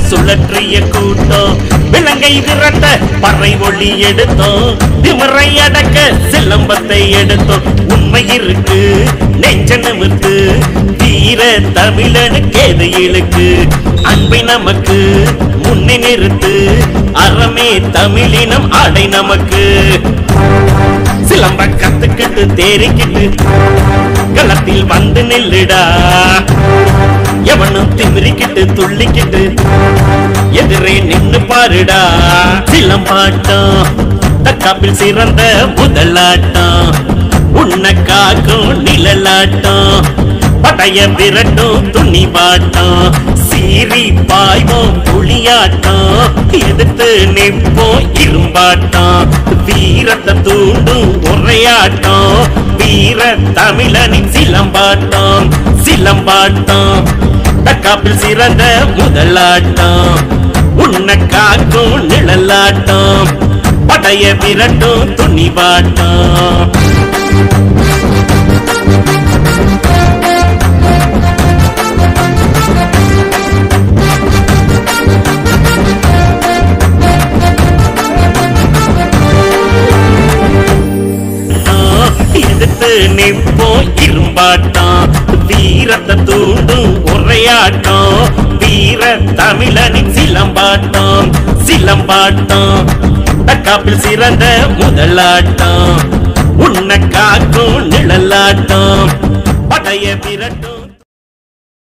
சுழற்றிய கூட்டம் விலங்கை விரட்ட பறை ஒளி எடுத்தோம் திமரை அடக்க சிலம்பத்தை எடுத்தோம் உண்மை இருக்கு நெஞ்ச நிமிர்த்து வீர தமிழனுக்கு எது இழுக்கு அன்பை நமக்கு முன்னே நிறுத்து அறமே தமிழினம் ஆடை நமக்கு சிலம்ப கத்துக்கிட்டு தேறிக்கிட்டு களத்தில் வந்து நில்லுடா எவனும் திமிரிக்கிட்டு துள்ளிக்கிட்டு எதிரே நின்னு பாருடா சிலம்பாட்டம் தக்காப்பில் சிறந்த முதலாட்டம் உன்னை காக்கும் நிழலாட்டம் படைய விரட்டும் துணி பாட்டம் சீறி பாய்வோம் புளியாட்டம் எதிர்த்து நிற்போம் இரும்பாட்டம் வீரத்தை தூண்டும் உரையாட்டம் வீர தமிழனின் சிலம்பாட்டம் சிலம்பாட்டம் தக்காப்பில் சிறந்த முதலாட்டம் உன்னை காக்கும் நிழலாட்டம் படைய விரட்டும் துணிவாட்டம் எதிர்த்து நிற்போம் இரும்பாட்டம் வீரத்தை தூண்டும் உரையாட்டம் வீர தமிழனின் சிலம்பாட்டம் சிலம்பாட்டம் தக்காப்பில் சிறந்த முதலாட்டம் உன்னை காக்கும் நிழலாட்டம் படைய விரட்டும்